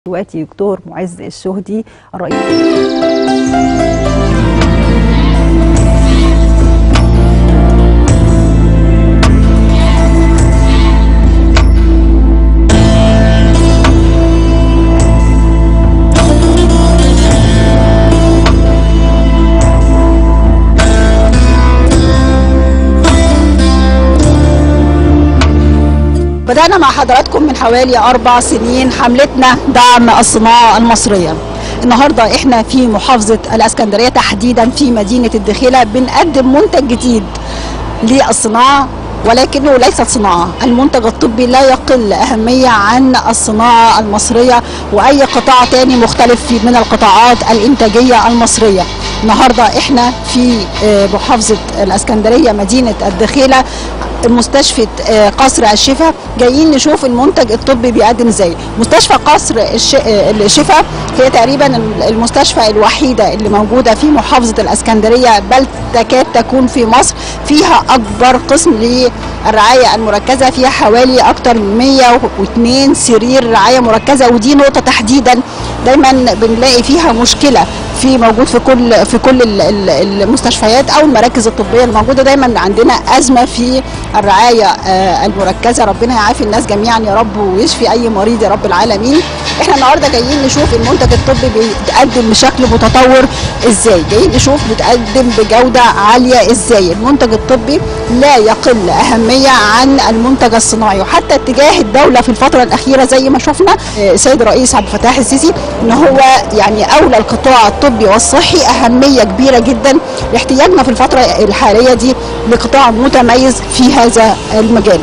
دلوقتي دكتور معز الشهدي الرئيس بدأنا مع حضراتكم من حوالي أربع سنين حملتنا دعم الصناعة المصرية النهاردة احنا في محافظة الاسكندرية تحديدا في مدينة الدخيلة بنقدم منتج جديد للصناعة ولكنه ليست صناعة المنتج الطبي لا يقل أهمية عن الصناعة المصرية وأي قطاع تاني مختلف في- من القطاعات الإنتاجية المصرية النهاردة احنا في آه، محافظة الاسكندرية مدينة الدخيلة مستشفى آه، قصر الشفا جايين نشوف المنتج الطبي بيقدم ازاي مستشفى قصر الش- آه، الشفا هي تقريبا المستشفى الوحيدة اللي موجودة في محافظة الاسكندرية بل تكاد تكون في مصر فيها اكبر قسم للرعاية المركزة فيها حوالي اكتر من 102 سرير رعاية مركزة ودي نقطة تحديدا دايما بنلاقي فيها مشكلة في موجود في كل في كل ال- ال- المستشفيات او المراكز الطبيه الموجوده دايما عندنا ازمه في الرعايه آه، المركزه ربنا يعافي الناس جميعا يا رب ويشفي اي مريض يا رب العالمين احنا النهارده جايين نشوف المنتج الطبي بيتقدم بشكل متطور ازاي جايين نشوف بيتقدم بجوده عاليه ازاي المنتج الطبي لا يقل اهميه عن المنتج الصناعي وحتى اتجاه الدوله في الفتره الاخيره زي ما شفنا آه، السيد الرئيس عبد الفتاح السيسي ان هو يعني اولى القطاع الطبي والصحي اهميه كبيره جدا لاحتياجنا في الفتره الحاليه دي لقطاع متميز في هذا المجال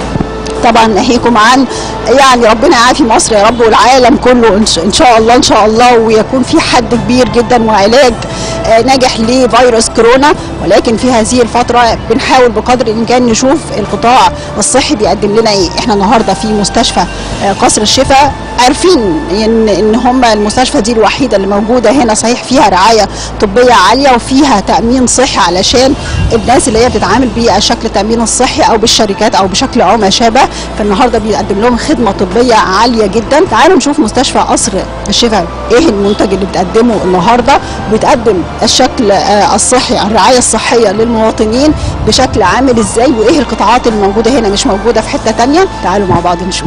طبعا ناهيكم عن يعني ربنا يعافي مصر يا رب والعالم كله إن ش- ان شاء الله ان شاء الله ويكون في حد كبير جدا وعلاج آه، ناجح لفيروس كورونا ولكن في هذه الفتره بنحاول بقدر الامكان نشوف القطاع الصحي بيقدم لنا ايه احنا النهارده في مستشفى آه، قصر الشفا عارفين ان ان هم المستشفى دي الوحيده اللي موجوده هنا صحيح فيها رعايه طبيه عاليه وفيها تامين صحي علشان الناس اللي هي بتتعامل بالشكل التامين الصحي او بالشركات او بشكل او ما شابه فالنهارده بيقدم لهم خدمه طبيه عاليه جدا تعالوا نشوف مستشفى قصر الشفا ايه المنتج اللي بتقدمه النهارده بتقدم الشكل آه، الصحي الرعايه الصحيه للمواطنين بشكل عامل ازاي وايه القطاعات اللي موجوده هنا مش موجوده في حته تانية تعالوا مع بعض نشوف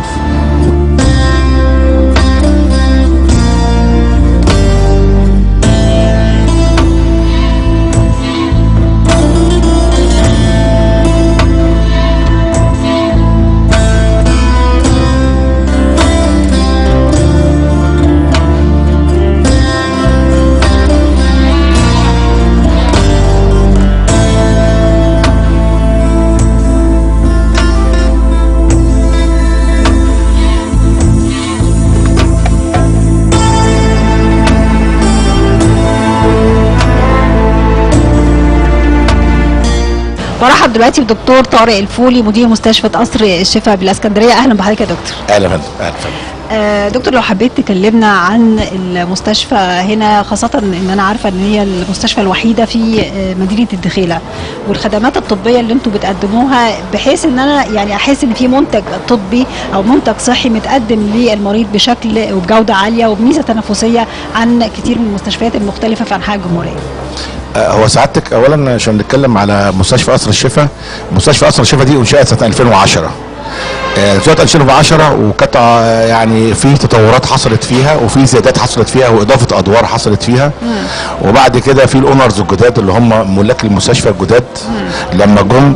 برحب دلوقتي بدكتور طارق الفولي مدير مستشفى قصر الشفا بالاسكندريه اهلا بحضرتك يا دكتور اهلا يا فندم اهلا فندم آه، دكتور لو حبيت تكلمنا عن المستشفى هنا خاصة ان انا عارفة ان هي المستشفى الوحيدة في آه، مدينة الدخيلة والخدمات الطبية اللي انتم بتقدموها بحيث ان انا يعني احس ان في منتج طبي او منتج صحي متقدم للمريض بشكل وبجودة عالية وبميزة تنافسية عن كتير من المستشفيات المختلفة في انحاء الجمهورية. آه، هو سعادتك اولا عشان نتكلم على مستشفى قصر الشفا مستشفى قصر الشفا دي انشئت سنه 2010 آه، سنه 2010 وكانت آه، يعني في تطورات حصلت فيها وفي زيادات حصلت فيها واضافه ادوار حصلت فيها وبعد كده في الاونرز الجداد اللي هم ملاك المستشفى الجداد لما جم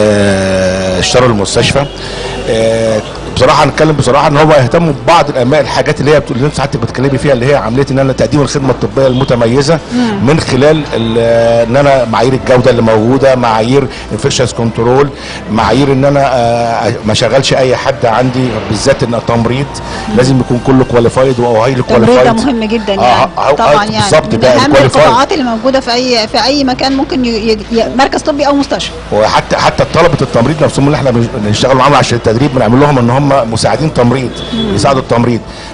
آه، اشتروا المستشفى آه، بصراحه هنتكلم بصراحه ان هم يهتموا ببعض الاماء الحاجات اللي هي بتقول اللي انت ساعتك بتتكلمي فيها اللي هي عمليه ان انا تقديم الخدمه الطبيه المتميزه من خلال ال- ان انا معايير الجوده اللي موجوده معايير انفكشنز كنترول معايير ان انا آه، ما شغلش اي حد عندي بالذات ان التمريض لازم يكون كله كواليفايد وهايلي التمريض ده كواليفايد مهم جدا آه، يعني آه، طبعا آه، يعني بالظبط من ده اهم الqualified. القطاعات اللي موجودة في اي في اي مكان ممكن ي... ي... ي... مركز طبي او مستشفى. وحتى حتى طلبه التمريض نفسهم اللي احنا بنشتغل معاهم عشان التدريب بنعمل لهم ان هم مساعدين تمريض يساعدوا التمريض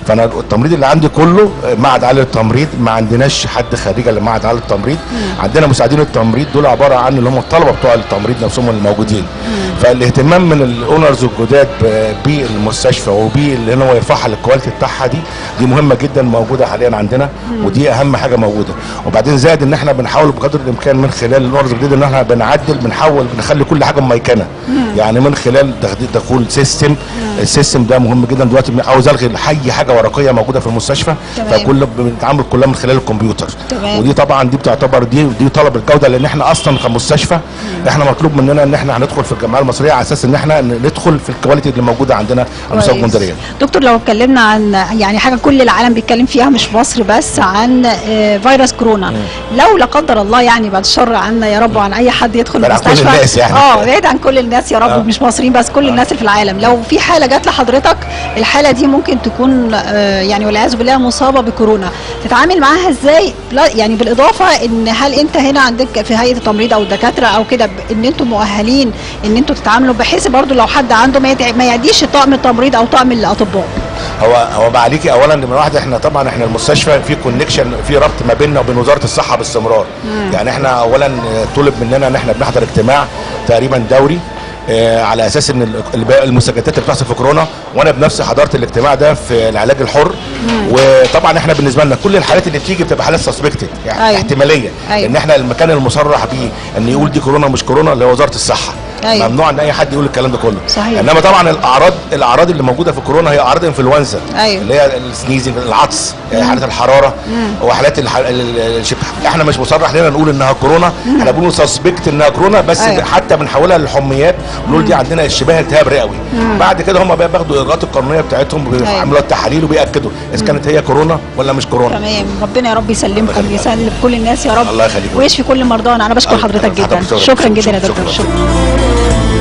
فانا التمريض اللي عندي كله معهد عالي للتمريض ما عندناش حد خريج لمعهد عالي للتمريض عندنا مساعدين التمريض دول عباره عن اللي هم الطلبه بتوع التمريض نفسهم الموجودين فالاهتمام من الاونرز الجداد ب- بالمستشفى وباللي هو يرفعها للكواليتي بتاعها دي دي مهمه جدا موجوده حاليا عندنا ودي اهم حاجه موجوده وبعدين زائد ان احنا بنحاول بقدر الامكان من خلال الاونرز الجديد ان احنا بنعدل بنحاول بنخلي كل حاجه مميكنه يعني من خلال تخدير- دخول سيستم السيستم ده مهم جدا دلوقتي عاوز الغي اي حاجه ورقيه موجوده في المستشفى تمام. فكل بنتعامل كلها من خلال الكمبيوتر تمام. ودي طبعا دي بتعتبر دي دي طلب الجوده لان احنا اصلا كمستشفى احنا مطلوب مننا ان احنا هندخل في الجمعيه المصريه على اساس ان احنا ندخل في الكواليتي اللي موجوده عندنا على مستوى كويس. الجندريه دكتور لو اتكلمنا عن يعني حاجه كل العالم بيتكلم فيها مش مصر بس عن آه، فيروس كورونا لو لا قدر الله يعني بعد الشر عنا يا رب وعن اي حد يدخل بعيد عن كل المستشفى الناس يعني. اه بعيد عن كل الناس يا رب آه. مش مصريين بس كل الناس اللي في العالم لو في حاله جات لحضرتك الحاله دي ممكن تكون آه، يعني والعياذ بالله مصابه بكورونا تتعامل معاها ازاي لا يعني بالاضافه ان هل انت هنا عندك في هيئه التمريض او الدكاتره او كده ب- ان انتم مؤهلين ان انتم تتعاملوا بحيث برضو لو حد عنده ما يتع- ما يعديش طقم التمريض او طقم الاطباء هو هو بقى عليكي اولا نمره واحد احنا طبعا احنا المستشفى في كونكشن في ربط ما بيننا وبين وزاره الصحه باستمرار يعني احنا اولا آه، طلب مننا ان احنا بنحضر اجتماع تقريبا دوري آه، على اساس ان ال- ال- المستجدات اللي بتحصل في كورونا وانا بنفسي حضرت الاجتماع ده في العلاج الحر وطبعا احنا بالنسبه لنا كل الحالات اللي بتيجي بتبقى حالات سسبكتد يعني أيوة. احتماليه أيوة. ان احنا المكان المصرح بيه ان يقول دي كورونا مش كورونا اللي هو وزاره الصحه أيوة. ممنوع ان اي حد يقول الكلام ده كله صحيح. انما طبعا الاعراض الاعراض اللي موجوده في كورونا هي اعراض انفلونزا أيوة. اللي هي السنيزنج العطس حالات الحراره وحالات الح... ال- ال- الشبه احنا مش مصرح لنا نقول انها كورونا احنا بنقول سسبكت انها كورونا بس أيوة. حتى بنحولها للحميات بنقول دي عندنا اشتباه التهاب رئوي بعد كده هم بقى بياخدوا الاجراءات القانونيه بتاعتهم أيوة. بيعملوا التحاليل وبياكدوا اذا كانت هي كورونا ولا مش كورونا تمام ربنا يا رب الله يسلمكم يخليك. ويسلم كل الناس يا رب الله يخليك. ويشفي كل مرضانا انا بشكر الله حضرتك يخليك. جدا حضرتك شكرا شكراً. جدا يا شكراً. دكتور شكراً. شكرا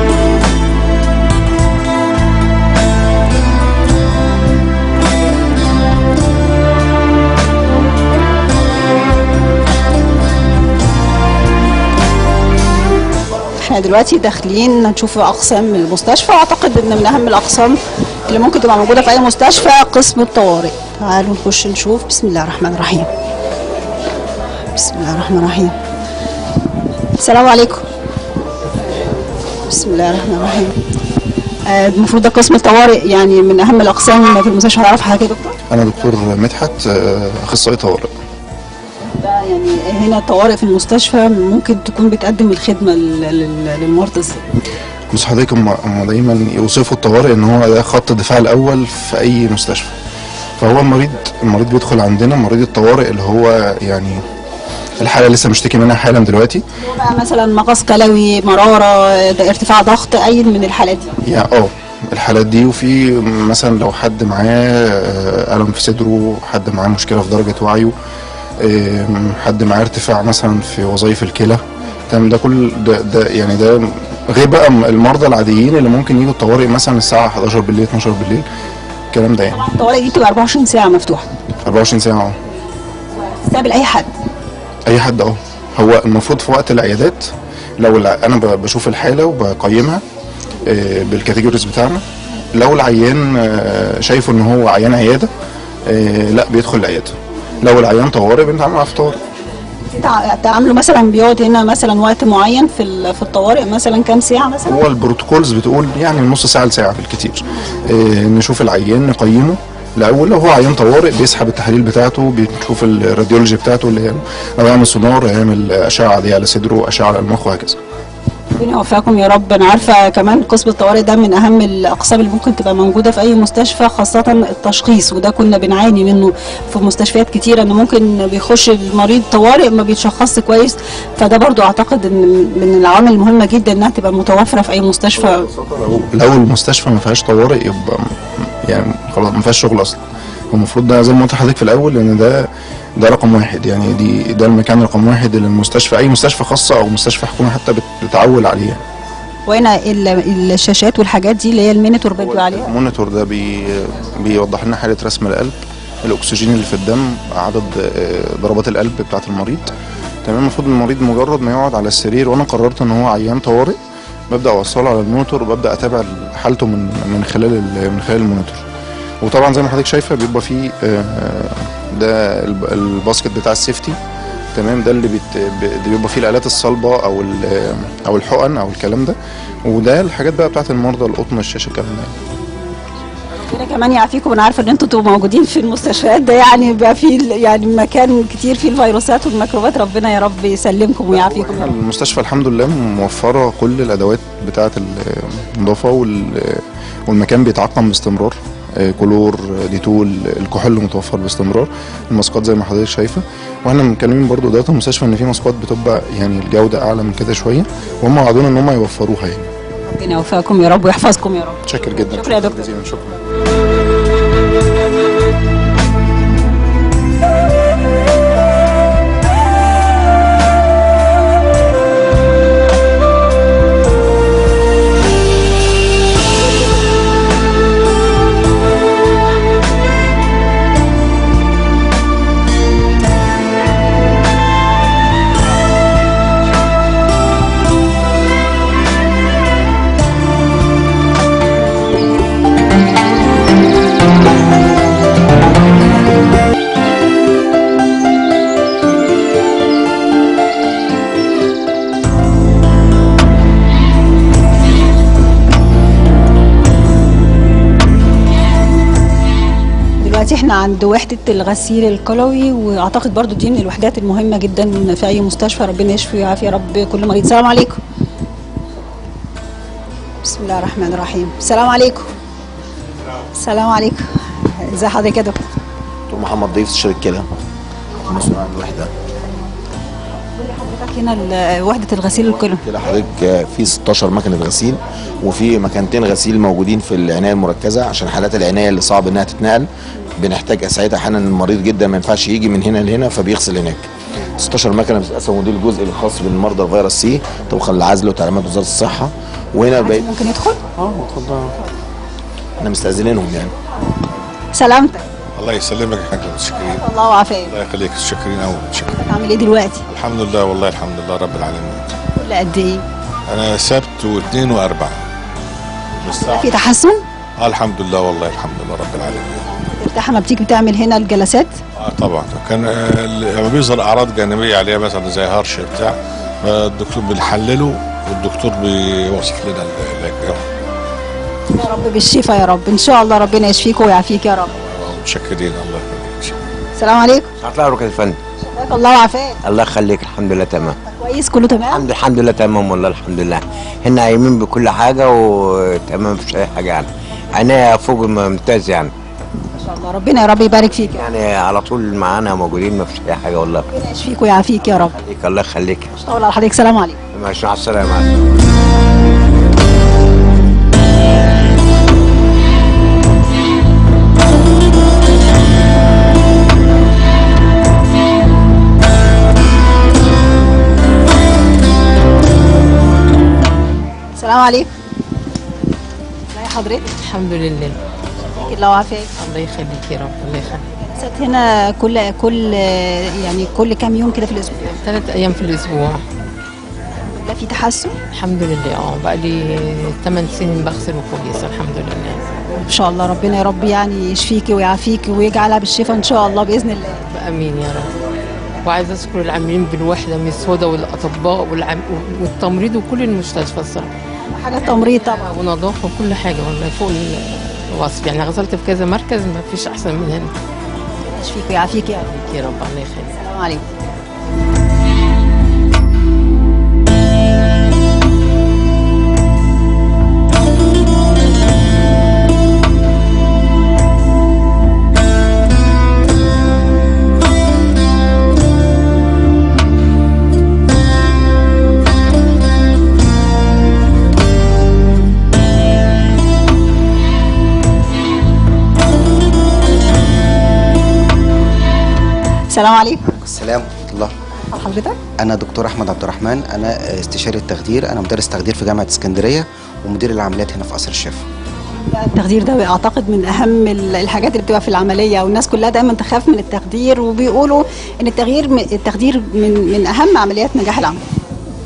احنا دلوقتي داخلين نشوف اقسام المستشفى واعتقد ان من اهم الاقسام اللي ممكن تبقى موجوده في اي مستشفى قسم الطوارئ تعالوا نخش نشوف بسم الله الرحمن الرحيم بسم الله الرحمن الرحيم السلام عليكم بسم الله الرحمن الرحيم آه، المفروض ده قسم الطوارئ يعني من اهم الاقسام في المستشفى هتعرف حاجه يا دكتور انا دكتور مدحت آه، اخصائي طوارئ ده يعني هنا الطوارئ في المستشفى ممكن تكون بتقدم الخدمه لل- لل- للمرضى ازاي بص حضرتك هم هم دايما يوصفوا الطوارئ ان هو ده خط الدفاع الاول في اي مستشفى فهو المريض المريض بيدخل عندنا مريض الطوارئ اللي هو يعني الحاله لسه مشتكي منها حالا دلوقتي هو بقى مثلا مغص كلوي مراره ده ارتفاع ضغط اي من الحالات دي يعني اه الحالات دي وفي مثلا لو حد معاه آه، الم في صدره حد معاه مشكله في درجه وعيه آم، حد معاه ارتفاع مثلا في وظائف الكلى تمام ده كل ده, ده يعني ده غير بقى المرضى العاديين اللي ممكن يجوا الطوارئ مثلا الساعه 11 بالليل 12 بالليل الكلام ده يعني الطوارئ دي بتبقى 24 ساعه مفتوحه 24 ساعه اه تستقبل اي حد اي حد اه هو المفروض في وقت العيادات لو الع- انا ب- بشوف الحاله وبقيمها آه، بالكاتيجوريز بتاعنا لو العيان آه، شايفه ان هو عيان عياده آه، لا بيدخل العياده لو العيان طوارئ بنتعامل معاه في طوارئ تع- تعاملوا مثلا بيقعد هنا مثلا وقت معين في ال- في الطوارئ مثلا كام ساعه مثلا هو البروتوكولز بتقول يعني نص ساعه لساعه بالكتير آه، نشوف العيان نقيمه الاول لو هو عيان طوارئ بيسحب التحاليل بتاعته بنشوف الراديولوجي بتاعته اللي هي لو يعمل سونار يعمل اشعه عاديه على صدره اشعه على المخ وهكذا ربنا يوفقكم يا رب انا عارفه كمان قسم الطوارئ ده من اهم الاقسام اللي ممكن تبقى موجوده في اي مستشفى خاصه التشخيص وده كنا بنعاني منه في مستشفيات كتيره ان ممكن بيخش المريض طوارئ ما بيتشخصش كويس فده برضو اعتقد ان من العوامل المهمه جدا انها تبقى متوفره في اي مستشفى لو المستشفى ما فيهاش طوارئ يبقى يعني خلاص ما فيهاش شغل اصلا هو المفروض ده زي ما قلت لحضرتك في الاول ان ده ده رقم واحد يعني دي ده المكان رقم واحد اللي المستشفى اي مستشفى خاصه او مستشفى حكومه حتى بت- بتعول عليه وهنا ال- الشاشات والحاجات دي اللي هي المينيتور بيدوا عليها المونيتور ده بي بيوضح لنا حاله رسم القلب الاكسجين اللي في الدم عدد آه، ضربات القلب بتاعه المريض تمام المفروض المريض مجرد ما يقعد على السرير وانا قررت ان هو عيان طوارئ ببدا اوصله على المونيتور وببدا اتابع حالته من من خلال ال- من خلال المونيتور وطبعا زي ما حضرتك شايفه بيبقى فيه آه، ده الب- الباسكت بتاع السيفتي تمام ده اللي بيت... ب- ده بيبقى فيه الالات الصلبه او ال- او الحقن او الكلام ده وده الحاجات بقى بتاعت المرضى القطن الشاشه الكلام ده ربنا كمان يعافيكم انا عارفه ان انتوا تبقوا موجودين في المستشفيات ده يعني بيبقى في يعني مكان كتير فيه الفيروسات والميكروبات ربنا يا رب يسلمكم ويعافيكم يا رب. المستشفى الحمد لله موفره كل الادوات بتاعه النظافه وال- والمكان بيتعقم باستمرار آه، كلور آه، ديتول الكحول متوفر باستمرار الماسكات زي ما حضرتك شايفه واحنا مكلمين برضو اداره المستشفى ان في ماسكات بتبقى يعني الجوده اعلى من كده شويه وهم وعدونا ان هم يوفروها يعني ربنا يوفقكم يا رب ويحفظكم يا رب متشكر جدا شكرا يا دكتور. جزيلا شكرا دلوقتي احنا عند وحدة الغسيل الكلوي واعتقد برضو دي من الوحدات المهمة جدا في اي مستشفى ربنا يشفي ويعافي يا رب كل مريض السلام عليكم بسم الله الرحمن الرحيم السلام عليكم السلام عليكم ازي حضرتك يا دكتور دكتور محمد ضيف استشاري الكلى مسؤول عن الوحده حضرتك هنا ال- وحدة الغسيل الكلوي كده حضرتك في 16 مكنه غسيل وفي مكانتين غسيل موجودين في العنايه المركزه عشان حالات العنايه اللي صعب انها تتنقل بنحتاج ساعتها احيانا المريض جدا ما ينفعش يجي من هنا لهنا فبيغسل هناك 16 مكنه بتتقسم ودي الجزء الخاص بالمرضى الفيروس سي طبقا للعزل وتعليمات وزاره الصحه وهنا بقيت ممكن يدخل اه اتفضل احنا مستاذنينهم يعني سلامتك الله يسلمك يا حاج متشكرين الله وعافية الله يخليك متشكرين قوي متشكرين عامل ايه دلوقتي الحمد لله والله الحمد لله رب العالمين كل قد ايه انا سبت واثنين واربعة مستعد في تحسن آه الحمد لله والله الحمد لله رب العالمين ترتاح لما بتيجي بتعمل هنا الجلسات اه طبعا كان آه، لما بيظهر اعراض جانبيه عليها مثلا زي هرش بتاع الدكتور بنحلله والدكتور بيوصف لنا ال- العلاج يا رب بالشفاء يا رب ان شاء الله ربنا يشفيك ويعافيك يا رب آه، متشكرين الله يخليك السلام عليكم هطلع لك يا فندم شفاك الله وعافاك الله يخليك الحمد لله تمام كويس كله تمام الحمد الحمد لله تمام والله الحمد لله هنا قايمين بكل حاجه وتمام مفيش اي حاجه يعني عناية فوق ممتاز يعني ما شاء الله ربنا يا رب يبارك فيك يا رب. يعني على طول معانا موجودين مفيش اي حاجه والله ربنا يشفيك ويعافيك يا رب يخليك الله يخليك مش طول على حضرتك سلام عليكم ماشي مع السلامه مع السلامه السلام عليكم ازي حضرتك الحمد لله الله وعافاك الله يخليك يا رب الله يخليك جلسات هنا كل كل يعني كل كام يوم كده في الاسبوع ثلاث ايام في الاسبوع لا في تحسن الحمد لله اه بقى لي 8 سنين بغسل وكويسه الحمد لله ان شاء الله ربنا يا رب يعني يشفيكي ويعافيكي ويجعلها بالشفاء ان شاء الله باذن الله امين يا رب وعايزه اشكر العاملين بالوحده من السودا والاطباء والعم... والتمريض وكل المستشفى الصراحه حاجه تمريض طبعا ونظافه وكل حاجه والله فوق الوصف يعني غسلت في كذا مركز ما فيش احسن من هنا يشفيك ويعافيك يا رب يا رب الله يخليك السلام عليكم السلام عليكم السلام ورحمة الله حضرتك أنا دكتور أحمد عبد الرحمن أنا استشاري التخدير أنا مدرس تخدير في جامعة اسكندرية ومدير العمليات هنا في قصر الشفا التخدير ده اعتقد من اهم ال- الحاجات اللي بتبقى في العمليه والناس كلها دايما تخاف من التخدير وبيقولوا ان التغيير م- التخدير من من اهم عمليات نجاح العمل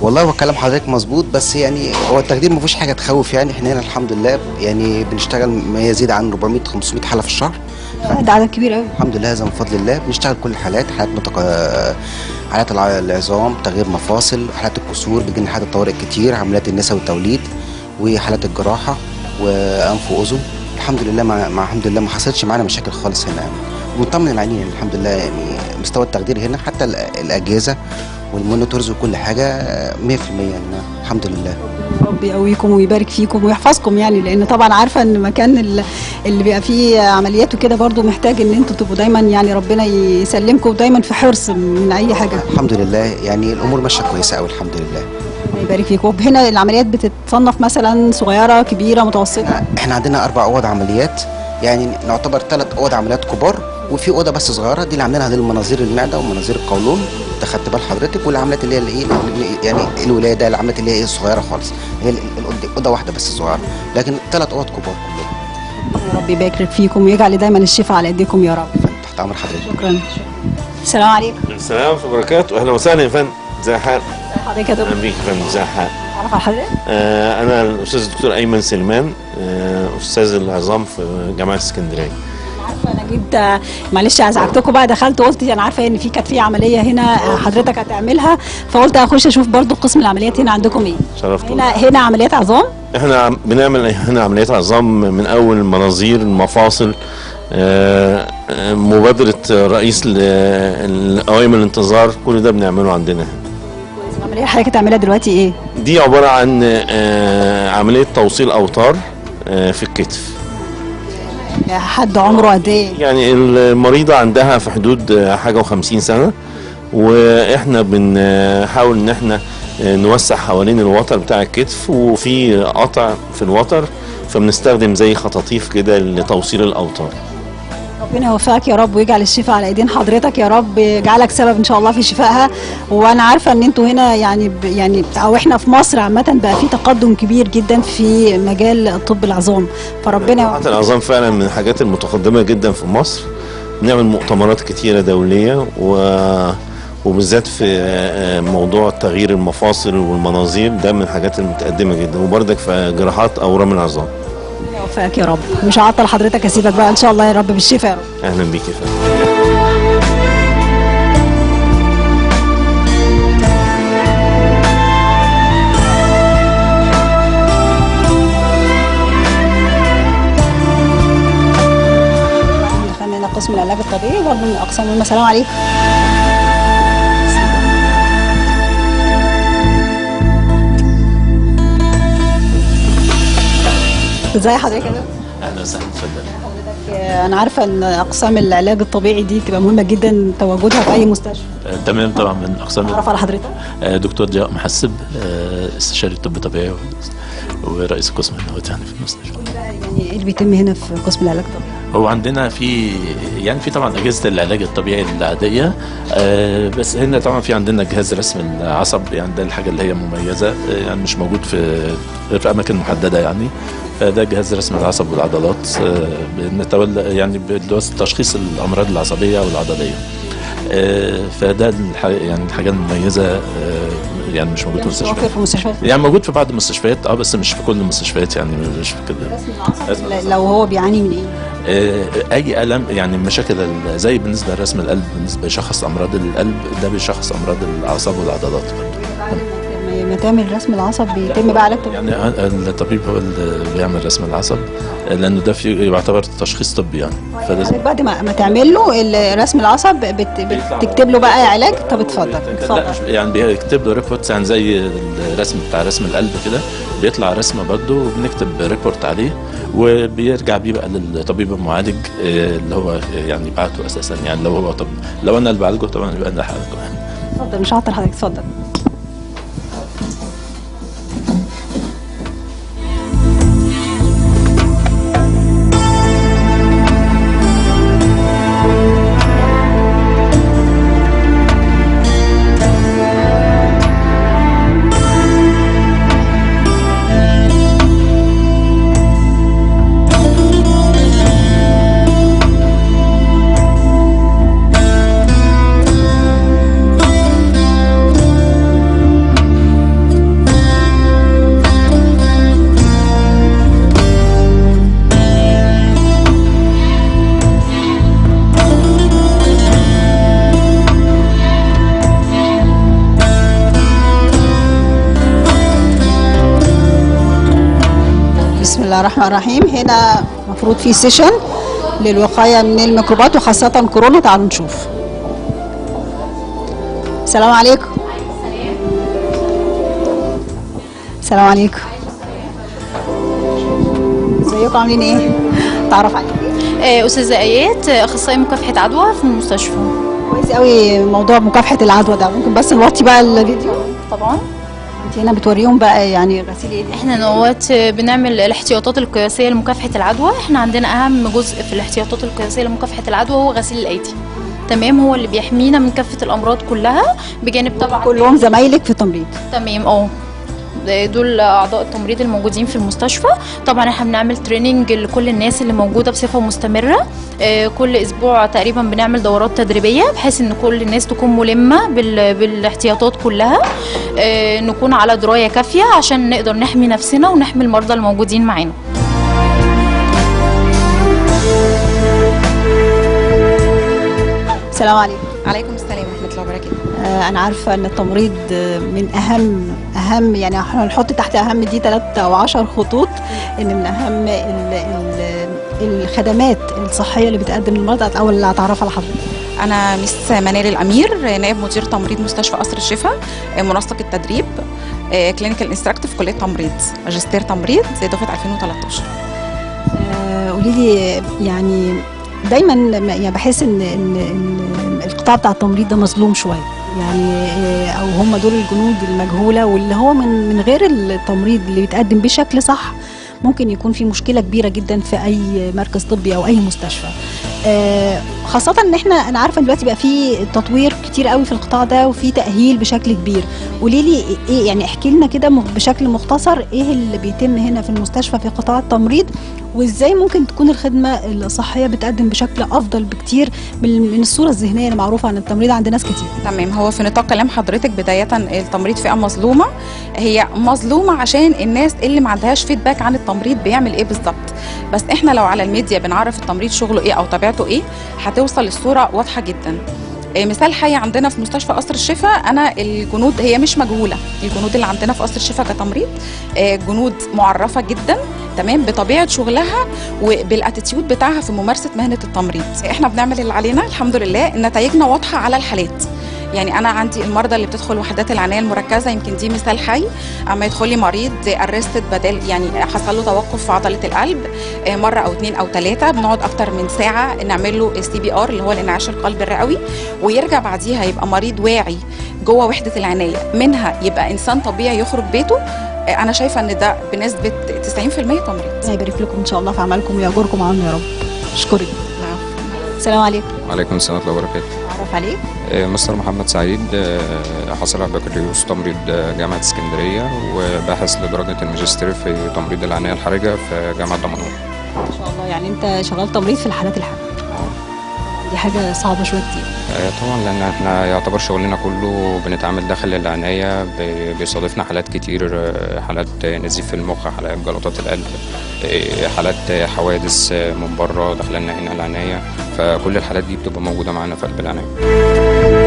والله هو كلام حضرتك مظبوط بس يعني هو التخدير ما فيهوش حاجه تخوف يعني احنا هنا الحمد لله يعني بنشتغل ما يزيد عن 400 500 حاله في الشهر ده عدد كبير قوي الحمد لله هذا من فضل الله بنشتغل كل الحالات حالات متق... حالات الع- العظام تغيير مفاصل حالات الكسور بتجيلنا حالات الطوارئ كتير عمليات النساء والتوليد وحالات الجراحه وانف واذن الحمد لله ما, ما الحمد لله ما حصلتش معانا مشاكل خالص هنا يعني ومطمن العينين يعني الحمد لله يعني مستوى التخدير هنا حتى ال- الاجهزه والمونيتورز وكل حاجه 100% يعني الحمد لله ربي يقويكم ويبارك فيكم ويحفظكم يعني لان طبعا عارفه ان مكان ال- اللي بيبقى فيه عمليات وكده برضو محتاج ان انتوا تبقوا دايما يعني ربنا يسلمكم دايما في حرص من اي حاجه الحمد لله يعني الامور ماشيه كويسه قوي الحمد لله ربنا يبارك فيكم هنا العمليات بتتصنف مثلا صغيره كبيره متوسطه احنا عندنا اربع اوض عمليات يعني نعتبر ثلاث اوض عمليات كبار وفي اوضه بس صغيره دي اللي عاملينها للمناظير المعده ومناظير القولون انت خدت بال حضرتك والعمليات اللي هي الايه يعني الولاده العمليات اللي هي ايه الصغيره خالص هي ال- ال- اوضه واحده بس صغيره لكن ثلاث اوض كبار كلهم ربي يبارك فيكم ويجعل دايما الشفاء على ايديكم يا رب تحت امر حضرتك شكرا السلام عليكم السلام ورحمة الله وبركاته اهلا وسهلا يا فندم ازي حال حضرتك يا دكتور اهلا بيك يا فندم ازي حال عارف على حضرتك آه انا الاستاذ الدكتور ايمن سليمان آه استاذ العظام في جامعه اسكندريه عارفه انا جيت معلش ازعجتكم بقى دخلت قلت انا عارفه ان في كانت في عمليه هنا حضرتك هتعملها فقلت اخش اشوف برضو قسم العمليات هنا عندكم ايه شرفت هنا هنا عمليات عظام احنا عم- بنعمل هنا عمليات عظام من اول المناظير المفاصل آه، آه، مبادرة رئيس الأوائم الانتظار كل ده بنعمله عندنا العمليه اللي حضرتك هتعملها دلوقتي ايه دي عبارة عن آه، عملية توصيل أوتار آه، في الكتف حد عمره قد ايه يعني المريضة عندها في حدود آه، حاجة وخمسين سنة واحنا بنحاول ان احنا آه، نوسع حوالين الوتر بتاع الكتف وفي قطع في الوتر فبنستخدم زي خطاطيف كده لتوصيل الاوتار ربنا يوفقك يا رب ويجعل الشفاء على ايدين حضرتك يا رب يجعلك سبب ان شاء الله في شفائها وانا عارفه ان انتوا هنا يعني ب- يعني او احنا في مصر عامه بقى في تقدم كبير جدا في مجال طب العظام فربنا جراحة العظام فعلا من الحاجات المتقدمة جدا في مصر بنعمل مؤتمرات كتيرة دولية و وبالذات في آه، موضوع تغيير المفاصل والمناظير ده من الحاجات المتقدمة جدا وبرضك في جراحات أورام العظام يوفقك يا رب مش هعطل حضرتك اسيبك بقى ان شاء الله يا رب بالشفاء يا رب أهلا بيك يا فندم دخلنا هنا قسم العلاج الطبيعي برضه من اقسام السلام عليكم ازي حضرتك يا دكتور؟ اهلا وسهلا اتفضل آه، انا عارفه ان اقسام العلاج الطبيعي دي بتبقى مهمه جدا تواجدها في اي مستشفى آه، تمام طبعا من اقسام اعرف على حضرتك آه، دكتور ضياء محسب آه، استشاري طب طبيعي و- ورئيس القسم النووي يعني في المستشفى يعني ايه اللي بيتم هنا في قسم العلاج الطبيعي هو عندنا في يعني في طبعا اجهزه العلاج الطبيعي العاديه آه، بس هنا طبعا في عندنا جهاز رسم العصب يعني ده الحاجه اللي هي مميزه آه، يعني مش موجود في غير في اماكن محدده يعني فده جهاز رسم العصب والعضلات آه، بنتولى يعني بندرس تشخيص الامراض العصبيه والعضليه آه، فده الح- يعني الحاجه المميزه آه، يعني مش موجود في مش المستشفى متوفر في المستشفيات يعني موجود في بعض المستشفيات اه بس مش في كل المستشفيات يعني مش في كده ل- لو هو بيعاني من ايه آه، اي الم يعني مشاكل ال- زي بالنسبه لرسم القلب بالنسبه لشخص امراض القلب ده بيشخص امراض الاعصاب والعضلات لما- لما تعمل رسم العصب بيتم بقى علاج طبيعي يعني الطبيب هو اللي بيعمل رسم العصب لانه ده في يعتبر تشخيص طبي يعني فلازم حضرتك بعد ما ما تعمل له ال- رسم العصب بت- بتكتب له بقى علاج طب اتفضل لا اتفضل مش- يعني بيكتب له ريبورت يعني زي الرسم بتاع رسم القلب كده بيطلع رسمه برضه وبنكتب ريبورت عليه وبيرجع بيه بقى للطبيب المعالج آه، اللي هو يعني بعته اساسا يعني لو هو طب لو انا اللي بعالجه طبعا يبقى انا حالته اتفضل مش هعطل حضرتك اتفضل الله الرحمن الرحيم هنا المفروض في سيشن للوقايه من الميكروبات وخاصه كورونا تعالوا نشوف السلام عليكم السلام عليكم ازيكم عاملين ايه تعرف عليك آه، أستاذة آيات آه، أخصائية مكافحة عدوى في المستشفى كويس قوي موضوع مكافحه العدوى ده ممكن بس نوطي بقى الفيديو طبعا انت هنا بتوريهم بقى يعني غسيل ايه احنا نوات آه، بنعمل الاحتياطات القياسية لمكافحة العدوى احنا عندنا أهم جزء في الاحتياطات القياسية لمكافحة العدوى هو غسيل الأيدي تمام هو اللي بيحمينا من كافة الأمراض كلها بجانب طبعا كلهم زمايلك في التمريض تمام اه دول اعضاء التمريض الموجودين في المستشفى طبعا احنا بنعمل تريننج لكل الناس اللي موجوده بصفه مستمره آه، كل اسبوع تقريبا بنعمل دورات تدريبيه بحيث ان كل الناس تكون ملمه بال- بالاحتياطات كلها آه، نكون على درايه كافيه عشان نقدر نحمي نفسنا ونحمي المرضى الموجودين معانا السلام عليكم عليكم السلام ورحمه الله وبركاته آه، انا عارفه ان التمريض آه، من اهم اهم يعني احنا هنحط تحت اهم دي ثلاث او عشر خطوط ان من اهم ال ال الخدمات الصحيه اللي بتقدم للمرضى الاول اللي هتعرفها لحضرتك انا مس منال الامير نائب مدير تمريض مستشفى قصر الشفا منسق التدريب كلينيكال انستراكتور في كليه تمريض ماجستير تمريض دفعه 2013 آه، قولي لي يعني دايما لما- يعني بحس ان ان إن القطاع بتاع التمريض ده مظلوم شويه يعني آه، او هم دول الجنود المجهوله واللي هو من من غير التمريض اللي بيتقدم بشكل صح ممكن يكون في مشكله كبيره جدا في اي مركز طبي او اي مستشفى آه، خاصة ان احنا انا عارفة إن دلوقتي بقى في تطوير كتير قوي في القطاع ده وفي تأهيل بشكل كبير قولي لي ايه يعني احكي لنا كده م- بشكل مختصر ايه اللي بيتم هنا في المستشفى في قطاع التمريض وازاي ممكن تكون الخدمة الصحية بتقدم بشكل افضل بكتير من من الصورة الذهنية اللي معروفة عن التمريض عند ناس كتير تمام هو في نطاق كلام حضرتك بدايه التمريض فئه مظلومه هي مظلومه عشان الناس اللي ما عندهاش فيدباك عن التمريض بيعمل ايه بالظبط بس احنا لو على الميديا بنعرف التمريض شغله ايه او طبيعته ايه هتوصل الصوره واضحه جدا إيه، مثال حي عندنا في مستشفى قصر الشفا انا الجنود هي مش مجهوله الجنود اللي عندنا في قصر الشفا كتمريض آه، جنود معرفه جدا تمام بطبيعه شغلها وبالاتيتيود بتاعها في ممارسه مهنه التمريض احنا بنعمل اللي علينا الحمد لله نتائجنا واضحه على الحالات يعني انا عندي المرضى اللي بتدخل وحدات العنايه المركزه يمكن دي مثال حي اما يدخل لي مريض ارستد بدل يعني حصل له توقف في عضله القلب آه، مره او اتنين او ثلاثه بنقعد اكتر من ساعه نعمل له السي بي ار اللي هو الانعاش القلب الرئوي ويرجع بعديها يبقى مريض واعي جوه وحده العنايه منها يبقى انسان طبيعي يخرج بيته آه، انا شايفه ان ده بنسبه 90% تمريض الله يبارك لكم ان شاء الله في اعمالكم ويأجركم معاهم يا رب اشكرك السلام عليكم وعليكم السلام ورحمة الله وبركاته اعرف عليك آه، مستر محمد سعيد آه، حصل على بكالوريوس تمريض آه، جامعة اسكندرية وباحث لدرجة الماجستير في تمريض العناية الحرجة في جامعة دمنهور ما شاء الله يعني انت شغال تمريض في الحالات الحرجه دي حاجه صعبه شويه كتير آه، طبعا لأن احنا يعتبر شغلنا كله بنتعامل داخل العناية ب- بيصادفنا حالات كتير آه، حالات نزيف في المخ حالات جلطات القلب آه، حالات حوادث آه، من بره داخلنا هنا العناية فكل الحالات دي بتبقى موجودة معانا في قلب العناية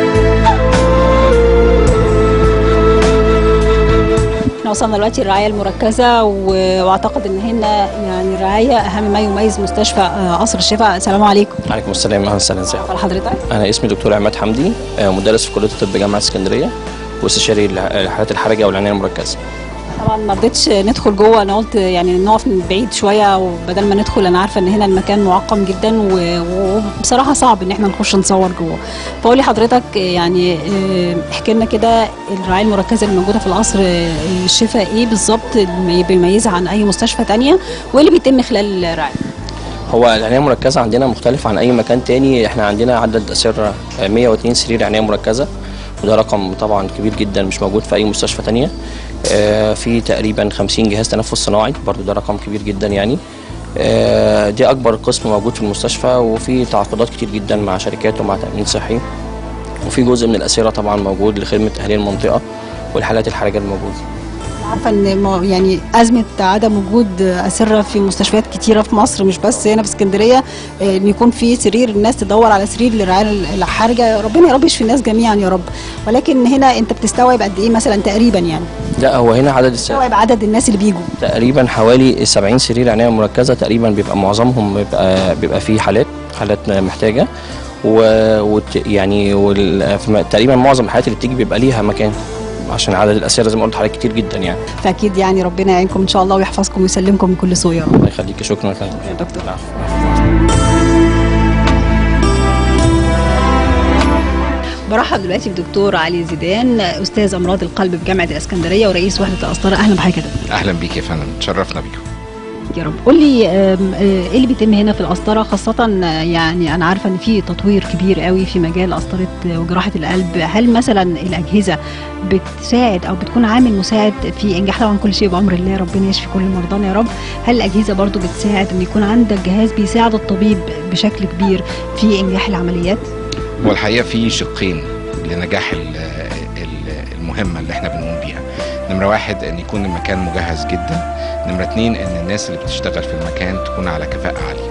احنا وصلنا دلوقتي الرعايه المركزه و- واعتقد ان هنا يعني الرعايه اهم ما يميز مستشفى آه، قصر الشفا السلام عليكم عليكم السلام اهلا وسهلا ازيك على حضرتك انا اسمي دكتور عماد حمدي آه، مدرس في كليه الطب جامعه اسكندريه واستشاري الحالات الحرجه والعنايه المركزه طبعا ما رضيتش ندخل جوه انا قلت يعني نقف من بعيد شويه وبدل ما ندخل انا عارفه ان هنا المكان معقم جدا و- وبصراحه صعب ان احنا نخش نصور جوه فقولي حضرتك يعني آه، احكي لنا كده الرعايه المركزه اللي موجوده في القصر آه، الشفا ايه بالظبط اللي بيميزها عن اي مستشفى تانية وايه اللي بيتم خلال الرعايه هو العنايه المركزه عندنا مختلف عن اي مكان تاني احنا عندنا عدد اسره آه، 102 سرير عنايه مركزه وده رقم طبعا كبير جدا مش موجود في اي مستشفى تانية آه، في تقريبا 50 جهاز تنفس صناعي برضو ده رقم كبير جدا يعني آه، دي اكبر قسم موجود في المستشفى وفي تعاقدات كتير جدا مع شركات ومع تامين صحي وفي جزء من الاسره طبعا موجود لخدمه اهالي المنطقه والحالات الحرجه الموجوده عارفه ان م- يعني ازمه عدم وجود اسره في مستشفيات كتيره في مصر مش بس هنا في اسكندريه آه، ان يكون في سرير الناس تدور على سرير للرعايه الحرجه ربنا يا رب يشفي الناس جميعا يا رب ولكن هنا انت بتستوعب قد ايه مثلا تقريبا يعني لا هو هنا عدد السرير تستوعب عدد الناس اللي بيجوا تقريبا حوالي 70 سرير عنايه مركزه تقريبا بيبقى معظمهم بيبقى بيبقى فيه حالات حالات محتاجه و وت- يعني وال... في م- تقريبا معظم الحالات اللي بتيجي بيبقى ليها مكان عشان عدد الاسئله زي ما قلت حضرتك كتير جدا يعني فاكيد يعني ربنا يعينكم ان شاء الله ويحفظكم ويسلمكم من كل سوء يا رب الله يخليك شكرا يا دكتور برحب دلوقتي بدكتور علي زيدان استاذ امراض القلب بجامعه الاسكندريه ورئيس وحده القسطره اهلا بحضرتك يا دكتور اهلا بيك يا فندم تشرفنا بيكم يا رب قول لي آم، آه، ايه اللي بيتم هنا في القسطره خاصه آه، يعني انا عارفه ان في تطوير كبير قوي في مجال قسطره آه، وجراحه القلب هل مثلا الاجهزه بتساعد او بتكون عامل مساعد في انجاح طبعا كل شيء بامر الله ربنا يشفي كل مرضانا يا رب هل الاجهزه برضو بتساعد ان يكون عندك جهاز بيساعد الطبيب بشكل كبير في انجاح العمليات هو الحقيقه في شقين لنجاح ال- ال- المهمه اللي احنا بنقوم بيها نمره واحد ان يكون المكان مجهز جدا نمره اتنين ان الناس اللي بتشتغل في المكان تكون على كفاءه عاليه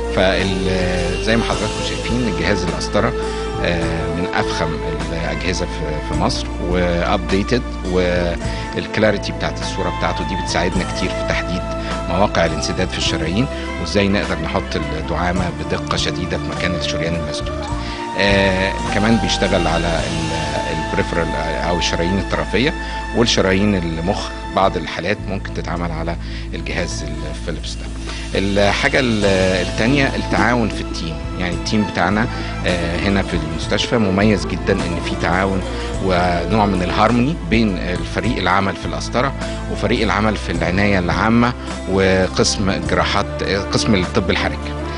فال- زي ما حضراتكم شايفين الجهاز القسطره آه، من افخم الاجهزه في- في مصر وابديتد والكلاريتي بتاعت الصوره بتاعته دي بتساعدنا كتير في تحديد مواقع الانسداد في الشرايين وازاي نقدر نحط الدعامه بدقه شديده في مكان الشريان المسدود آه كمان بيشتغل على البريفرال او الشرايين الطرفيه والشرايين المخ بعض الحالات ممكن تتعمل على الجهاز الفيليبس ده الحاجه ال- التانية التعاون في التيم يعني التيم بتاعنا آه، هنا في المستشفى مميز جدا ان في تعاون ونوع من الهارموني بين الفريق العمل في القسطره وفريق العمل في العنايه العامه وقسم جراحات آه، قسم الطب الحرج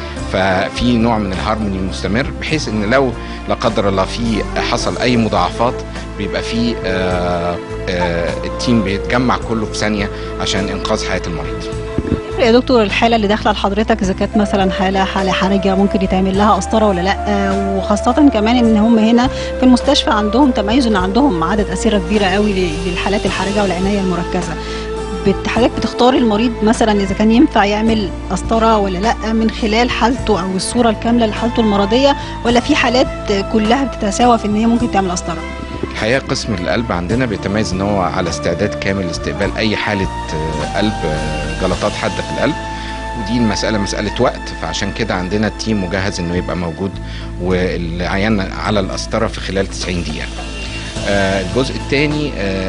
ففي نوع من الهارموني المستمر بحيث ان لو لا قدر الله في حصل اي مضاعفات بيبقى في آه، آه، التيم بيتجمع كله في ثانيه عشان انقاذ حياه المريض يا دكتور الحاله اللي داخله لحضرتك اذا كانت مثلا حاله حاله حرجه ممكن يتعمل لها قسطره ولا لا آه، وخاصه كمان ان هم هنا في المستشفى عندهم تميز ان عندهم عدد اسره كبيره قوي ل- للحالات الحرجه والعنايه المركزه بت- حضرتك بتختار المريض مثلا اذا كان ينفع يعمل قسطره ولا لا من خلال حالته او الصوره الكامله لحالته المرضيه ولا في حالات كلها بتتساوى في ان هي ممكن تعمل قسطره الحقيقه قسم القلب عندنا بيتميز ان هو على استعداد كامل لاستقبال اي حاله آه، قلب آه، جلطات حاده في القلب ودي المسألة مسألة وقت فعشان كده عندنا التيم مجهز انه يبقى موجود والعيان على القسطرة في خلال 90 دقيقة. آه، الجزء الثاني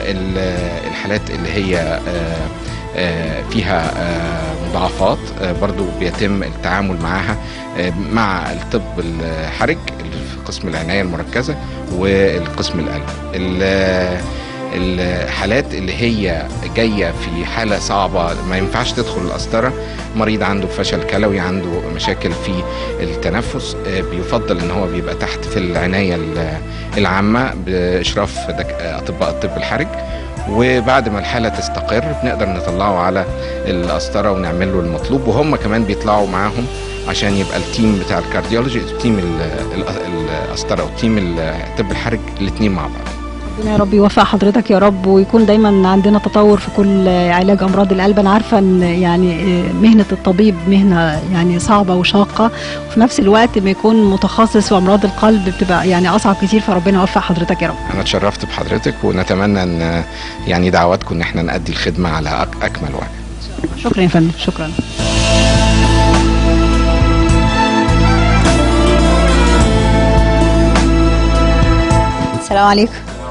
الحالات اللي هي آه، آه، فيها آه، مضاعفات آه، برضو بيتم التعامل معها آه، مع الطب الحرج اللي في قسم العناية المركزة والقسم القلب ال- الحالات اللي هي جاية في حالة صعبة ما ينفعش تدخل القسطرة مريض عنده فشل كلوي عنده مشاكل في التنفس آه، بيفضل ان هو بيبقى تحت في العناية ال- العامة بإشراف دك- أطباء الطب الحرج وبعد ما الحالة تستقر بنقدر نطلعه على القسطرة ونعمل له المطلوب وهم كمان بيطلعوا معاهم عشان يبقى التيم بتاع الكارديولوجي التيم ال- ال- القسطرة والتيم الطب الحرج الاثنين مع بعض ربنا يا رب يوفق حضرتك يا رب ويكون دايما عندنا تطور في كل علاج امراض القلب انا عارفه ان يعني مهنه الطبيب مهنه يعني صعبه وشاقه وفي نفس الوقت ما يكون متخصص في امراض القلب بتبقى يعني اصعب كتير فربنا يوفق حضرتك يا رب انا اتشرفت بحضرتك ونتمنى ان يعني دعواتكم ان احنا نأدي الخدمة على أك- اكمل وجه شكرا يا فندم شكرا السلام عليكم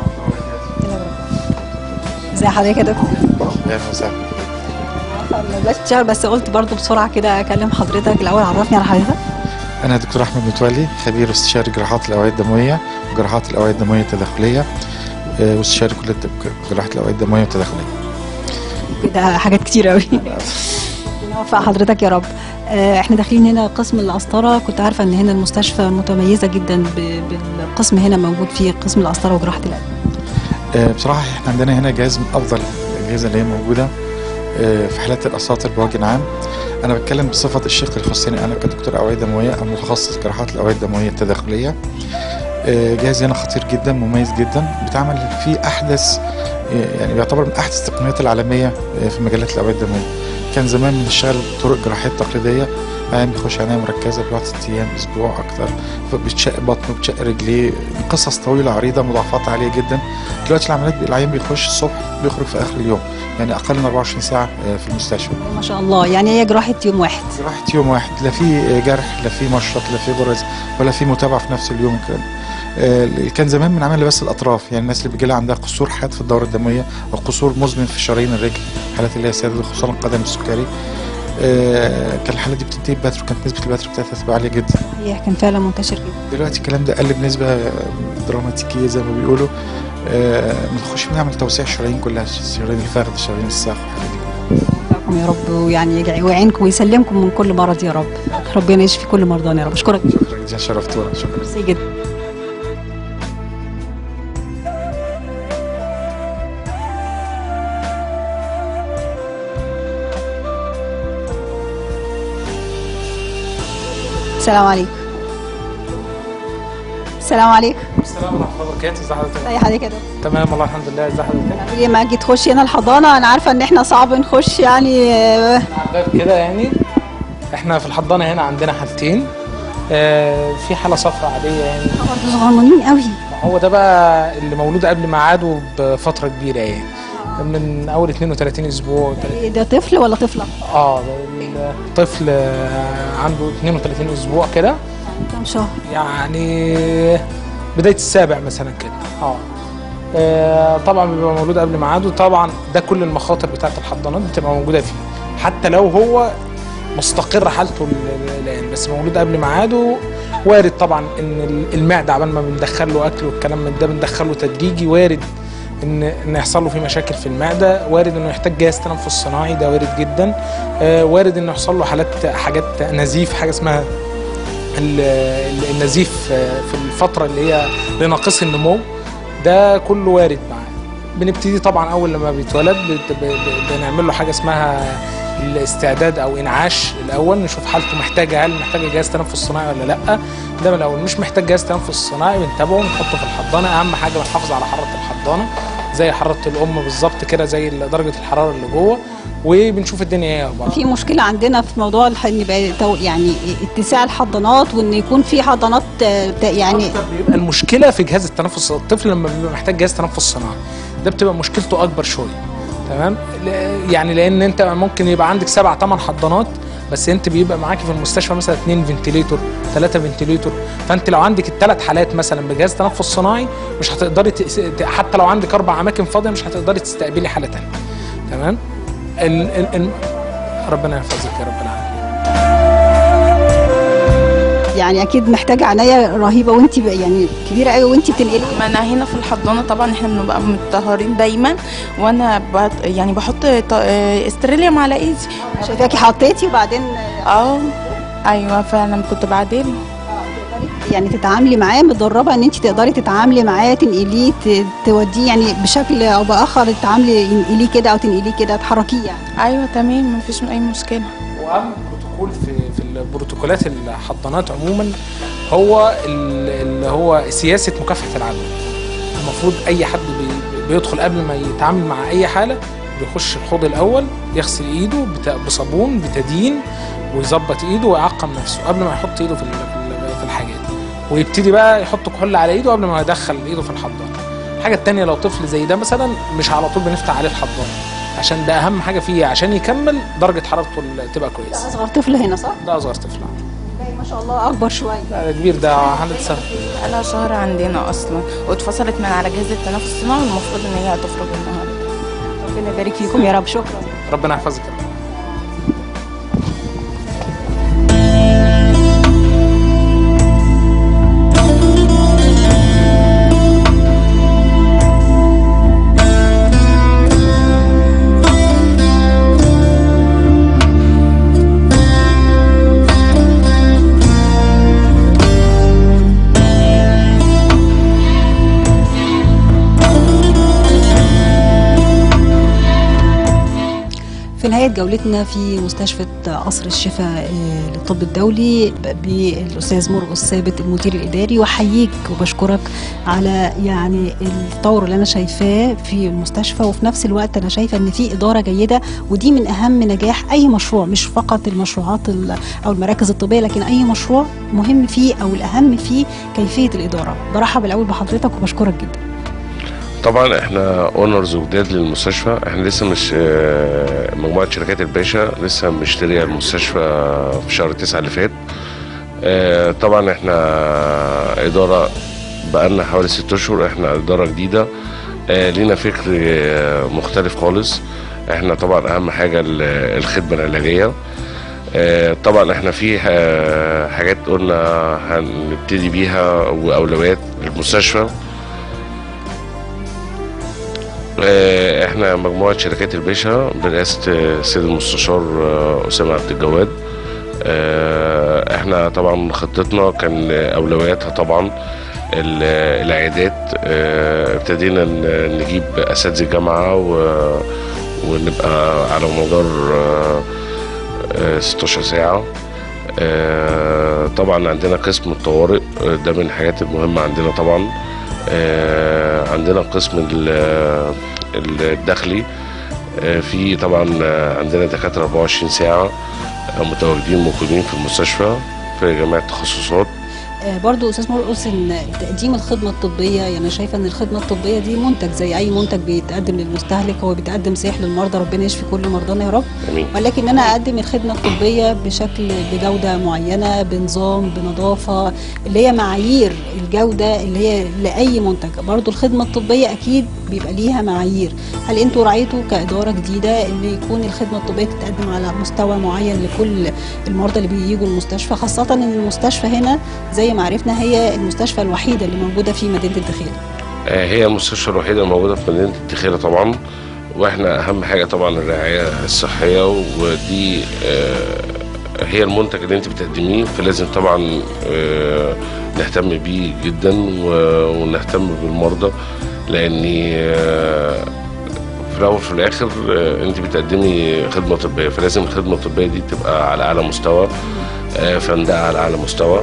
ازي حضرتك يا دكتور اهلا وسهلا بس تشتغل بس قلت برضو بسرعه كده اكلم حضرتك الاول عرفني على حضرتك انا دكتور احمد متولي خبير استشاري جراحات الاوعيه الدمويه وجراحات الاوعيه الدمويه التداخليه آه، واستشاري كليه الطب جراحه الاوعيه الدمويه التداخليه كده حاجات كتير قوي ربنا يوفق حضرتك يا رب آه، احنا داخلين هنا قسم القسطره كنت عارفه ان هنا المستشفى متميزه جدا ب- بالقسم هنا موجود فيه قسم القسطره وجراحه القلب آه، بصراحه احنا عندنا هنا جهاز من افضل الاجهزه اللي هي موجوده آه، في حالات الاساطر بوجه عام انا بتكلم بصفه الشق اللي يخصني انا كدكتور اوعيه دمويه او متخصص جراحات الاوعيه الدمويه التداخليه آه، جهاز هنا خطير جدا مميز جدا بيتعمل فيه احدث آه، يعني بيعتبر من احدث التقنيات العالميه آه، في مجالات الاوعيه الدمويه كان زمان بنشتغل طرق جراحيه تقليديه العيان بيخش عنايه مركزه بيقعد ست ايام اسبوع اكتر فبتشق بطنه بتشق رجليه قصص طويله عريضه مضاعفات عاليه جدا دلوقتي العمليات العيان بيخش الصبح بيخرج في اخر اليوم يعني اقل من 24 ساعه آه، في المستشفى ما شاء الله يعني هي جراحه يوم واحد جراحه يوم واحد لا في جرح لا في مشرط لا في غرز ولا في متابعه في نفس اليوم كان آه، كان زمان بنعمل بس الاطراف يعني الناس اللي بيجي لها عندها قصور حاد في الدوره الدمويه او قصور مزمن في شرايين الرجل الحالات اللي هي سادة خصوصا القدم السكري آه، كان الحالات دي بتنتهي ببتر كانت نسبه البتر بتاعتها تبقى عاليه جدا هي كان فعلا منتشر جدا دلوقتي الكلام ده قل بنسبه دراماتيكيه زي ما بيقولوا آه، بنخش بنعمل توسيع الشرايين كلها شرايين الفخذ شرايين الساق الحاجات دي يرحمكم يا رب ويعني يجعل ويعينكم ويسلمكم من كل مرض يا رب ربنا يشفي كل مرضانا يا رب اشكرك شكرا جدا شرفتونا شكرا ميرسي جدا السلام عليكم السلام عليكم السلام ورحمه الله وبركاته ازي حضرتك ازي حضرتك يا دكتور تمام والله الحمد لله ازي حضرتك ليه ما اجي تخشي هنا الحضانه انا عارفه ان احنا صعب نخش يعني آه، عداد كده يعني احنا في الحضانه هنا عندنا حالتين آه، في حاله صفراء عاديه يعني برضه صغننين قوي هو ده بقى اللي مولود قبل ميعاده بفتره كبيره يعني من اول 32 اسبوع إيه ده طفل ولا طفله؟ اه الطفل آه، عنده 32 اسبوع كده كام شهر؟ يعني بدايه السابع مثلا كده اه آه، طبعا بيبقى مولود قبل ميعاده طبعا ده كل المخاطر بتاعه الحضانات بتبقى موجوده فيه حتى لو هو مستقر حالته ال- ال- الان بس مولود قبل ميعاده وارد طبعا ان ال- المعده عبال ما بندخل له اكل والكلام من ده بندخله تدريجي وارد ان ان يحصل له في مشاكل في المعده وارد انه يحتاج جهاز تنفس صناعي ده وارد جدا آه، وارد انه يحصل له حالات حاجات نزيف حاجه اسمها ال- ال- النزيف آه، في الفتره اللي هي لناقص النمو ده كله وارد معاه بنبتدي طبعا اول لما بيتولد بت- ب- ب- بنعمل له حاجه اسمها الاستعداد او انعاش الاول نشوف حالته محتاجه هل محتاجه جهاز تنفس صناعي ولا لا ده من الاول مش محتاج جهاز تنفس صناعي بنتابعه ونحطه في الحضانه اهم حاجه بنحافظ على حراره الحضانه زي حراره الام بالظبط كده زي درجه الحراره اللي جوه وبنشوف الدنيا ايه اخبارها في مشكله عندنا في موضوع الح- ان يبقى تو- يعني اتساع الحضانات وان يكون في حضانات آه، ت- يعني بيبقى المشكله في جهاز التنفس الطفل لما بيبقى محتاج جهاز تنفس صناعي ده بتبقى مشكلته اكبر شويه تمام ل- يعني لان انت ممكن يبقى عندك سبع ثمان حضانات بس انت بيبقى معاكي في المستشفى مثلا اثنين فنتليتور ثلاثه فنتليتور فانت لو عندك الثلاث حالات مثلا بجهاز تنفس صناعي مش هتقدري تقس- ت- حتى لو عندك اربع اماكن فاضيه مش هتقدري تستقبلي حاله ثانيه تمام ال ال ال ربنا يحفظك يا رب العالمين يعني اكيد محتاجه عنايه رهيبه وانت ب- يعني كبيره قوي وانت بتنقلي ما انا هنا في الحضانه طبعا احنا بنبقى متطهرين دايما وانا بت يعني بحط ط- آه، استريليوم على ايدي شايفاكي حطيتي وبعدين اه ايوه فعلا كنت بعدله يعني تتعاملي معاه متدربه ان انت تقدري تتعاملي معاه تنقليه ت- توديه يعني بشكل او باخر تتعاملي ينقليه كده او تنقليه كده تحركيه يعني ايوه تمام مفيش اي مشكله واهم بروتوكول في في البروتوكولات الحضانات عموما هو ال- اللي هو سياسه مكافحه العدوى المفروض اي حد بي- بيدخل قبل ما يتعامل مع اي حاله بيخش الحوض الاول يغسل ايده بت- بصابون بتدين ويظبط ايده ويعقم نفسه قبل ما يحط ايده في ال- في ال- في الحاجات ويبتدي بقى يحط كحول على ايده قبل ما يدخل ايده في الحضانه الحاجه التانية لو طفل زي ده مثلا مش على طول بنفتح عليه الحضانه عشان ده اهم حاجه فيه عشان يكمل درجه حرارته ال- تبقى كويسه اصغر طفل هنا صح؟ ده اصغر طفل ما شاء الله اكبر شويه لا ده كبير ده عنده سنه بقالها شهر عندنا اصلا واتفصلت من على جهاز التنفس الصناعي والمفروض ان هي هتخرج النهارده ربنا يبارك فيكم يا رب شكرا ربنا يحفظك في نهاية بداية جولتنا في مستشفى قصر الشفاء آه، للطب الدولي ب- بالأستاذ مرقس ثابت المدير الإداري وأحييك وبشكرك على يعني التطور اللي أنا شايفاه في المستشفى وفي نفس الوقت أنا شايفة إن في إدارة جيدة ودي من أهم نجاح أي مشروع مش فقط المشروعات ال- أو المراكز الطبية لكن أي مشروع مهم فيه أو الأهم فيه كيفية الإدارة برحب الأول بحضرتك وبشكرك جدا طبعا احنا اونرز وجداد للمستشفى احنا لسه مش آه، مجموعه شركات الباشا لسه مشتريه المستشفى في شهر تسعة اللي فات آه، طبعا احنا اداره بقالنا حوالي ست اشهر احنا اداره جديده آه، لينا فكر آه، مختلف خالص احنا طبعا اهم حاجه ال- الخدمه العلاجيه آه، طبعا احنا في آه، حاجات قلنا هنبتدي بيها واولويات للمستشفى آه، احنا مجموعه شركات الباشا برئاسه آه، السيد المستشار آه، اسامه عبد الجواد آه، احنا طبعا خطتنا كان اولوياتها طبعا ال- العيادات آه، ابتدينا ن- نجيب اساتذه جامعه و- ونبقى على مدار آه، آه، 16 ساعه آه، طبعا عندنا قسم الطوارئ آه، ده من الحاجات المهمه عندنا طبعا آه، عندنا قسم ال- ال- الداخلي آه، في طبعا آه، عندنا دكاتره 24 ساعه آه، متواجدين مقيمين في المستشفى في جميع التخصصات آه، برضو استاذ مرقص ان تقديم الخدمه الطبيه يعني أنا شايفه ان الخدمه الطبيه دي منتج زي اي منتج بيتقدم للمستهلك هو بيتقدم صحيح للمرضى ربنا يشفي كل مرضانا يا رب امين ولكن انا اقدم الخدمه الطبيه بشكل بجوده معينه بنظام بنظافه اللي هي معايير الجوده اللي هي لاي منتج برضو الخدمه الطبيه اكيد بيبقى ليها معايير هل انتوا راعيتوا كاداره جديده ان يكون الخدمه الطبيه تتقدم على مستوى معين لكل المرضى اللي بييجوا المستشفى خاصه ان المستشفى هنا زي ما عرفنا هي المستشفى الوحيده اللي موجوده في مدينه الدخيل آه، هي المستشفى الوحيده الموجوده في مدينه الدخيله طبعا واحنا اهم حاجه طبعا الرعايه الصحيه ودي آه، هي المنتج اللي انت بتقدميه فلازم طبعا آه، نهتم بيه جدا و- ونهتم بالمرضى لان آه، في الاول وفي الاخر آه، انت بتقدمي خدمه طبيه فلازم الخدمه الطبيه دي تبقى على اعلى مستوى آه، فندقه على اعلى مستوى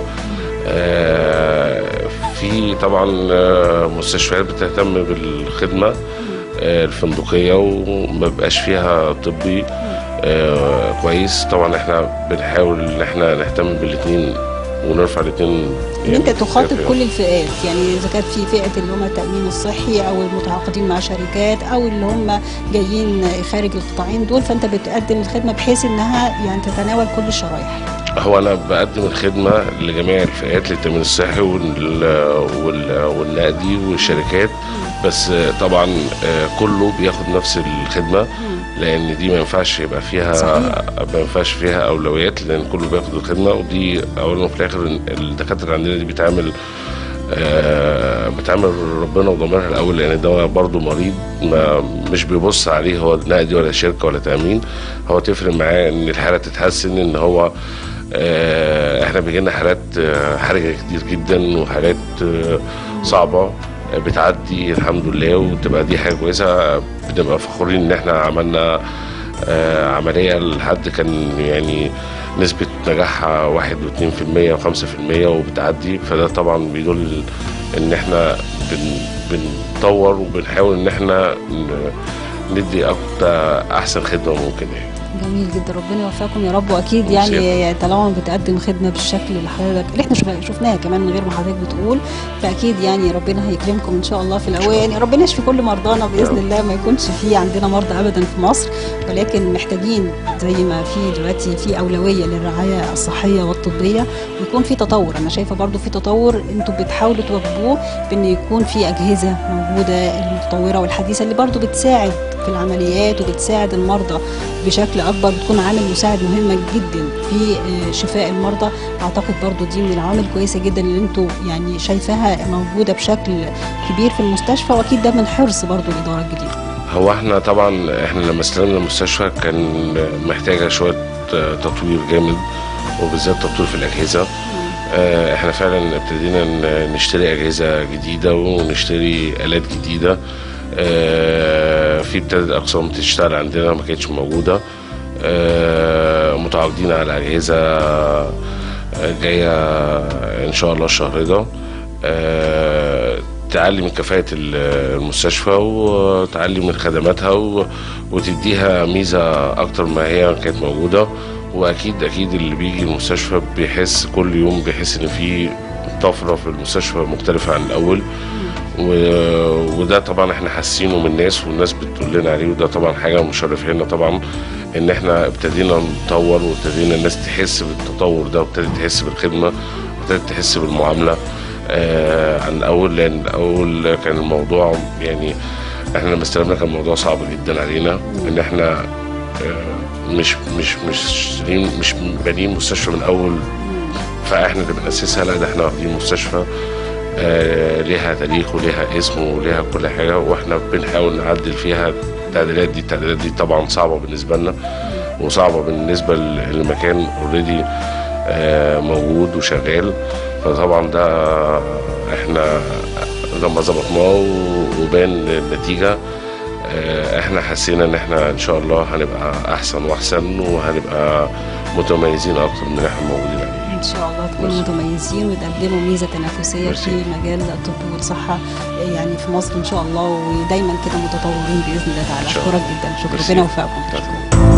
آه، في طبعا آه، مستشفيات بتهتم بالخدمه آه، الفندقيه وما بقاش فيها طبي آه، كويس طبعا احنا بنحاول ان احنا نهتم بالاثنين ونرفع الاثنين ان انت تخاطب كل الفئات يعني اذا كانت في فئه اللي هم التامين الصحي او المتعاقدين مع شركات او اللي هم جايين خارج القطاعين دول فانت بتقدم الخدمه بحيث انها يعني تتناول كل الشرايح هو انا بقدم الخدمه لجميع الفئات للتامين الصحي وال... وال... والنقدي والشركات بس طبعا آه، كله بياخد نفس الخدمه لان دي ما ينفعش يبقى فيها صحيح. ما ينفعش فيها اولويات لان كله بياخد الخدمه ودي اولا وفي الاخر الدكاتره عندنا دي بتعمل آه، بتعمل ربنا وضميرها الاول لان ده برضه مريض ما مش بيبص عليه هو نقدي ولا شركه ولا تامين هو تفرق معاه ان الحاله تتحسن ان هو آه، احنا بيجي لنا حالات آه، حرجه كتير جدا وحالات آه، صعبه آه، بتعدي الحمد لله وتبقى دي حاجه كويسه بنبقى فخورين ان احنا عملنا آه، عمليه لحد كان يعني نسبة نجاحها واحد واتنين في المية وخمسة في المية وبتعدي فده طبعا بيدل ان احنا بن بنطور وبنحاول ان احنا ن- ندي اكتر احسن خدمة ممكن يعني جميل جدا ربنا يوفقكم يا رب واكيد ميرسي. يعني طالما بتقدم خدمه بالشكل اللي حضرتك اللي احنا شفنا- شفناها كمان من غير ما حضرتك بتقول فاكيد يعني ربنا هيكرمكم ان شاء الله في الاول يعني ربنا يشفي كل مرضانا باذن الله ما يكونش في عندنا مرضى ابدا في مصر ولكن محتاجين زي ما في دلوقتي في اولويه للرعايه الصحيه والطبيه ويكون في تطور انا شايفه برضو في تطور انتوا بتحاولوا تواكبوه بان يكون في اجهزه موجوده المتطوره والحديثه اللي برضو بتساعد في العمليات وبتساعد المرضى بشكل اكبر بتكون عامل مساعد مهم جدا في آه، شفاء المرضى اعتقد برضو دي من العوامل الكويسه جدا اللي انتوا يعني شايفاها موجوده بشكل كبير في المستشفى واكيد ده من حرص برضو الاداره الجديده هو احنا طبعا احنا لما استلمنا المستشفى كان محتاجة شوية آه، تطوير جامد وبالذات تطوير في الأجهزة آه، احنا فعلا ابتدينا ن- نشتري أجهزة جديدة ونشتري آلات جديدة آه، في ابتدت أقسام تشتغل عندنا ما كانتش موجودة آه، متعاقدين على اجهزه آه، جايه ان شاء الله الشهر ده آه، تعلي من كفاءة ال- المستشفى وتعلي من خدماتها و- وتديها ميزة أكتر ما هي كانت موجودة وأكيد أكيد اللي بيجي المستشفى بيحس كل يوم بيحس إن في طفرة في المستشفى مختلفة عن الأول و... وده طبعا احنا حاسينه من الناس والناس بتقول لنا عليه وده طبعا حاجه مشرفه لنا طبعا ان احنا ابتدينا نطور وابتدينا الناس تحس بالتطور ده وابتدت تحس بالخدمه وابتدت تحس بالمعامله آه عن الاول لان الاول كان الموضوع يعني احنا لما استلمنا كان الموضوع صعب جدا علينا ان احنا آه مش مش مش مش بانيين مستشفى من اول فاحنا اللي بنأسسها لا ده احنا واخدين مستشفى آه ليها تاريخ وليها اسم وليها كل حاجه واحنا بنحاول نعدل فيها التعديلات دي التعديلات دي طبعا صعبه بالنسبه لنا وصعبه بالنسبه للمكان اوريدي آه موجود وشغال فطبعا ده احنا لما ظبطناه وبان النتيجه آه، احنا حسينا ان احنا ان شاء الله هنبقى احسن واحسن وهنبقى متميزين اكتر من اللي احنا موجودين عليه ان شاء الله تكونوا متميزين وتقدموا ميزه تنافسيه في مجال الطب والصحه يعني في مصر ان شاء الله ودايما كده متطورين باذن الله تعالى إن شاء اشكرك الله. جدا شكرا ميرسي. ربنا يوفقكم